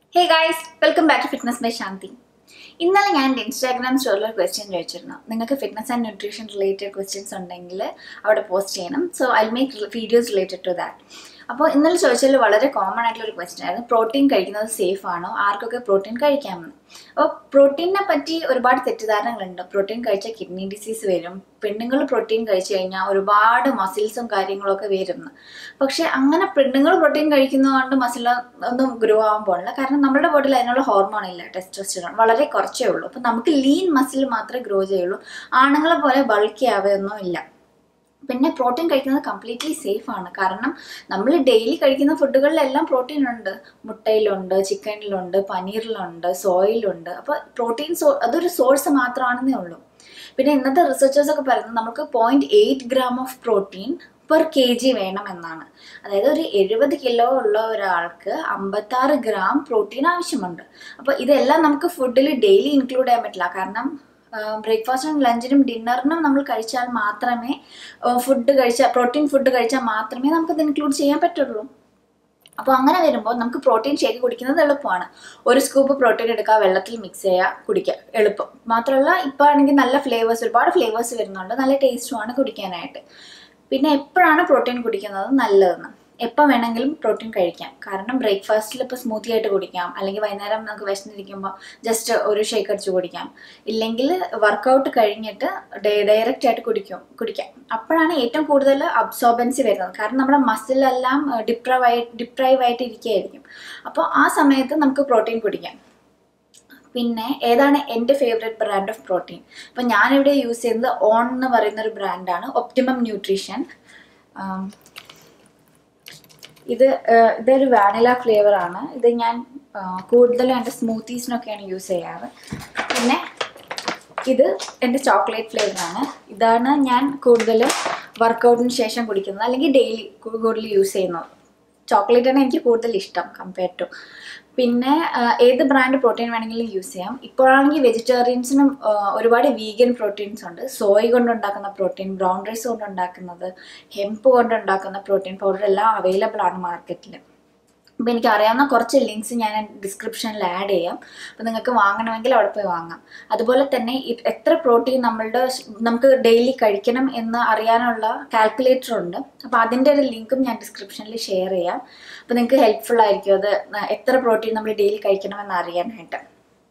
hey guys welcome back to fitness by Shanthi ഇന്നലെ ഞാൻ എൻ്റെ ഇൻസ്റ്റാഗ്രാം സ്റ്റോറിൽ ഒരു ക്വസ്റ്റ്യൻ ചോദിച്ചിരുന്നു നിങ്ങൾക്ക് fitness and nutrition related questions ഉണ്ടെങ്കിൽ അവിടെ പോസ്റ്റ് ചെയ്യണം so I make videos related to that അപ്പോൾ ഇന്നലെ ചോദിച്ചതിൽ വളരെ കോമൺ ആയിട്ടുള്ള ഒരു ക്വസ്റ്റ്യൻ ആയിരുന്നു പ്രോട്ടീൻ കഴിക്കുന്നത് സേഫ് ആണോ ആർക്കൊക്കെ പ്രോട്ടീൻ കഴിക്കാമെന്ന് അപ്പോൾ പ്രോട്ടീനെ പറ്റി ഒരുപാട് തെറ്റിദ്ധാരണകളുണ്ട് പ്രോട്ടീൻ കഴിച്ചാൽ കിഡ്നി ഡിസീസ് വരും പെണ്ണുങ്ങൾ പ്രോട്ടീൻ കഴിച്ചു കഴിഞ്ഞാൽ ഒരുപാട് മസിൽസും കാര്യങ്ങളൊക്കെ വരുന്നു പക്ഷെ അങ്ങനെ പെണ്ണുങ്ങൾ പ്രോട്ടീൻ കഴിക്കുന്നതുകൊണ്ട് മസിൽ ഒന്നും ഗ്രോ ആവാൻ പോകില്ല കാരണം നമ്മുടെ ബോഡിയിൽ അതിനുള്ള ഹോർമോൺ ഇല്ല ടെസ്റ്റോസ്റ്ററോൺ വളരെ കുറച്ചേ ഉള്ളൂ അപ്പം നമുക്ക് ലീൻ മസിൽ മാത്രമേ ഗ്രോ ചെയ്യുള്ളൂ ആണുങ്ങളെ പോലെ ബൾക്കി ആവുകയൊന്നും ഇല്ല പിന്നെ പ്രോട്ടീൻ കഴിക്കുന്നത് കംപ്ലീറ്റ്ലി സേഫ് ആണ് കാരണം നമ്മൾ ഡെയിലി കഴിക്കുന്ന ഫുഡുകളിലെല്ലാം പ്രോട്ടീൻ ഉണ്ട് മുട്ടയിലുണ്ട് ചിക്കനിലുണ്ട് പനീറിലുണ്ട് സോയിലുണ്ട് അപ്പോൾ പ്രോട്ടീൻ സോ അതൊരു സോഴ്സ് മാത്രമാണെന്നേ ഉള്ളൂ പിന്നെ ഇന്നത്തെ റിസർച്ചേഴ്സ് ഒക്കെ പറയുന്നത് നമുക്ക് point eight gram of protein per K G വേണമെന്നാണ് അതായത് ഒരു എഴുപത് കിലോ ഉള്ള ഒരാൾക്ക് അമ്പത്താറ് ഗ്രാം പ്രോട്ടീൻ ആവശ്യമുണ്ട് അപ്പോൾ ഇതെല്ലാം നമുക്ക് ഫുഡിൽ ഡെയിലി ഇൻക്ലൂഡ് ചെയ്യാൻ പറ്റില്ല കാരണം ബ്രേക്ക്ഫാസ്റ്റിനും ലഞ്ചിനും ഡിന്നറിനും നമ്മൾ കഴിച്ചാൽ മാത്രമേ ഫുഡ് കഴിച്ചാൽ പ്രോട്ടീൻ ഫുഡ് കഴിച്ചാൽ മാത്രമേ നമുക്കത് ഇൻക്ലൂഡ് ചെയ്യാൻ പറ്റുള്ളൂ അപ്പോൾ അങ്ങനെ വരുമ്പോൾ നമുക്ക് പ്രോട്ടീൻ ഷേക്ക് കുടിക്കുന്നത് എളുപ്പമാണ് ഒരു സ്കൂപ്പ് പ്രോട്ടീൻ എടുക്കുക വെള്ളത്തിൽ മിക്സ് ചെയ്യുക കുടിക്കുക എളുപ്പം മാത്രമല്ല ഇപ്പോൾ ആണെങ്കിൽ നല്ല ഫ്ലേവേഴ്സ് ഒരുപാട് ഫ്ലേവേഴ്സ് വരുന്നുണ്ട് നല്ല ടേസ്റ്റുമാണ് കുടിക്കാനായിട്ട് പിന്നെ എപ്പോഴാണ് പ്രോട്ടീൻ കുടിക്കുന്നത് നല്ലതെന്ന് എപ്പോൾ വേണമെങ്കിലും പ്രോട്ടീൻ കഴിക്കാം കാരണം ബ്രേക്ക്ഫാസ്റ്റിൽ ഇപ്പോൾ സ്മൂത്തി ആയിട്ട് കുടിക്കാം അല്ലെങ്കിൽ വൈകുന്നേരം നമുക്ക് വിശന്നിരിക്കുമ്പോൾ ജസ്റ്റ് ഒരു ഷേക്ക് അടിച്ച് കുടിക്കാം ഇല്ലെങ്കിൽ വർക്കൗട്ട് കഴിഞ്ഞിട്ട് ഡയറക്റ്റ് ആയിട്ട് കുടിക്കും കുടിക്കാം അപ്പോഴാണ് ഏറ്റവും കൂടുതൽ അബ്സോർബൻസി വരുന്നത് കാരണം നമ്മുടെ മസിലെല്ലാം ഡിപ്രൈവ് ആയി ഡിപ്രൈവ് ആയിട്ട് ഇരിക്കുകയായിരിക്കും അപ്പോൾ ആ സമയത്ത് നമുക്ക് പ്രോട്ടീൻ കുടിക്കാം പിന്നെ ഏതാണ് എൻ്റെ ഫേവറേറ്റ് ബ്രാൻഡ് ഓഫ് പ്രോട്ടീൻ അപ്പം ഞാനിവിടെ യൂസ് ചെയ്യുന്നത് ഓൺ എന്ന് പറയുന്ന ഒരു ബ്രാൻഡാണ് ഒപ്റ്റിമം ന്യൂട്രീഷൻ ഇത് ഇതൊരു വാനില ഫ്ലേവർ ആണ് ഇത് ഞാൻ കൂടുതലും എൻ്റെ സ്മൂത്തീസിനൊക്കെയാണ് യൂസ് ചെയ്യാറ് പിന്നെ ഇത് എൻ്റെ ചോക്ലേറ്റ് ഫ്ലേവറാണ് ഇതാണ് ഞാൻ കൂടുതൽ വർക്കൗട്ടിന് ശേഷം കുടിക്കുന്നത് അല്ലെങ്കിൽ ഡെയിലി കൂടുതൽ യൂസ് ചെയ്യുന്നത് ചോക്ലേറ്റാണ് എനിക്ക് കൂടുതൽ ഇഷ്ടം കമ്പയർ ടു പിന്നെ ഏത് ബ്രാൻഡ് പ്രോട്ടീൻ വേണമെങ്കിലും യൂസ് ചെയ്യാം ഇപ്പോഴാണെങ്കിൽ വെജിറ്റേറിയൻസിനും ഒരുപാട് വീഗൻ പ്രോട്ടീൻസ് ഉണ്ട് സോയ് കൊണ്ടുണ്ടാക്കുന്ന പ്രോട്ടീൻ ബ്രൗൺ റൈസ് കൊണ്ടുണ്ടാക്കുന്നത് ഹെംപ്പ് കൊണ്ടുണ്ടാക്കുന്ന പ്രോട്ടീൻ പൗഡർ എല്ലാം അവൈലബിൾ ആണ് മാർക്കറ്റിൽ അപ്പോൾ എനിക്ക് അറിയാവുന്ന കുറച്ച് ലിങ്ക്സ് ഞാൻ ഡിസ്ക്രിപ്ഷനിൽ ആഡ് ചെയ്യാം അപ്പോൾ നിങ്ങൾക്ക് വാങ്ങണമെങ്കിൽ അവിടെ പോയി വാങ്ങാം അതുപോലെ തന്നെ എത്ര പ്രോട്ടീൻ നമ്മളുടെ നമുക്ക് ഡെയിലി കഴിക്കണം എന്ന് അറിയാനുള്ള കാൽക്കുലേറ്റർ ഉണ്ട് അപ്പോൾ അതിൻ്റെ ഒരു ലിങ്കും ഞാൻ ഡിസ്ക്രിപ്ഷനിൽ ഷെയർ ചെയ്യാം അപ്പോൾ നിങ്ങൾക്ക് ഹെൽപ്ഫുൾ ആയിരിക്കും അത് എത്ര പ്രോട്ടീൻ നമ്മൾ ഡെയിലി കഴിക്കണമെന്ന് അറിയാനായിട്ട്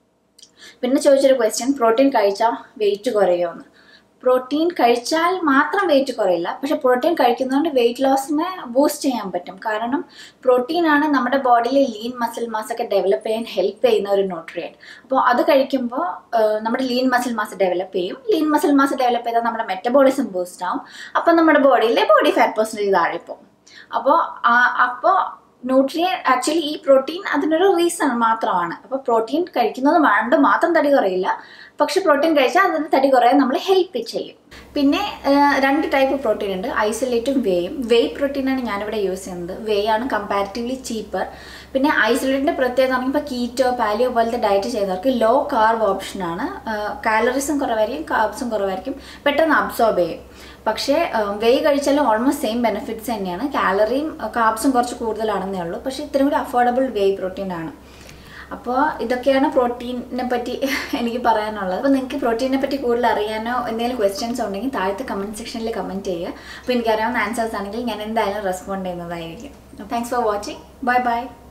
പിന്നെ ചോദിച്ചൊരു ക്വസ്റ്റ്യൻ പ്രോട്ടീൻ കഴിച്ചാൽ വെയിറ്റ് കുറയുമോ പ്രോട്ടീൻ കഴിച്ചാൽ മാത്രം വെയിറ്റ് കുറയില്ല പക്ഷെ പ്രോട്ടീൻ കഴിക്കുന്നതുകൊണ്ട് വെയിറ്റ് ലോസിനെ ബൂസ്റ്റ് ചെയ്യാൻ പറ്റും കാരണം പ്രോട്ടീനാണ് നമ്മുടെ ബോഡിയിൽ ലീൻ മസിൽ മാസ് ഒക്കെ ഡെവലപ്പ് ചെയ്യാൻ ഹെൽപ്പ് ചെയ്യുന്ന ഒരു ന്യൂട്രിയൻ അപ്പോൾ അത് കഴിക്കുമ്പോൾ നമ്മുടെ ലീൻ മസിൽ മാസ് ഡെവലപ്പ് ചെയ്യും ലീൻ മസിൽ മാസ് ഡെവലപ്പ് ചെയ്താൽ നമ്മുടെ മെറ്റബോളിസം ബൂസ്റ്റ് ആവും അപ്പോൾ നമ്മുടെ ബോഡിയിലെ ബോഡി ഫാറ്റ് പെർസെൻറ്റേജ് താഴെ പോകും അപ്പോൾ അപ്പോൾ ന്യൂട്രിയൻ ആക്ച്വലി ഈ പ്രോട്ടീൻ അതിനൊരു റീസൺ മാത്രമാണ് അപ്പോൾ പ്രോട്ടീൻ കഴിക്കുന്നത് വേണ്ട മാത്രം തടി കുറയില്ല പക്ഷെ പ്രോട്ടീൻ കഴിച്ചാൽ അതിന് തടി കുറയാൻ നമ്മൾ ഹെൽപ്പ് ചെയ്യും പിന്നെ രണ്ട് ടൈപ്പ് പ്രോട്ടീൻ ഉണ്ട് ഐസൊലേറ്റും വേയും വേ പ്രോട്ടീനാണ് ഞാനിവിടെ യൂസ് ചെയ്യുന്നത് വേ ആണ് കമ്പാരിറ്റീവ്ലി ചീപ്പർ പിന്നെ ഐസൊലേറ്റിൻ്റെ പ്രത്യേകത പറഞ്ഞാൽ ഇപ്പോൾ കീറ്റോ പാലിയോ പോലത്തെ ഡയറ്റ് ചെയ്യുന്നവർക്ക് ലോ കാർബ് ഓപ്ഷനാണ് കാലറീസും കുറവായിരിക്കും കാർബ്സും കുറവായിരിക്കും പെട്ടെന്ന് അബ്സോർബ് ചെയ്യും പക്ഷേ വേ കഴിച്ചാലും ഓൾമോസ്റ്റ് സെയിം ബെനിഫിറ്റ്സ് തന്നെയാണ് കാലറിയും കാർബ്സും കുറച്ച് കൂടുതലാണെന്നേ ഉള്ളൂ പക്ഷേ ഇത്രയും കൂടി അഫോർഡബിൾ വേ പ്രോട്ടീൻ ആണ് അപ്പോൾ ഇതൊക്കെയാണ് പ്രോട്ടീനെ പറ്റി എനിക്ക് പറയാനുള്ളത് അപ്പോൾ നിങ്ങൾക്ക് പ്രോട്ടീനെ പറ്റി കൂടുതൽ അറിയാനോ എന്തെങ്കിലും ക്വസ്റ്റ്യൻസ് ഉണ്ടെങ്കിൽ താഴത്തെ കമൻറ്റ് സെക്ഷനിൽ കമൻറ്റ് ചെയ്യുക അപ്പോൾ എനിക്കറിയാവുന്ന ആൻസേഴ്സ് ആണെങ്കിൽ ഞാൻ എന്തായാലും റെസ്പോണ്ട് ചെയ്യുന്നതായിരിക്കും thanks for watching bye by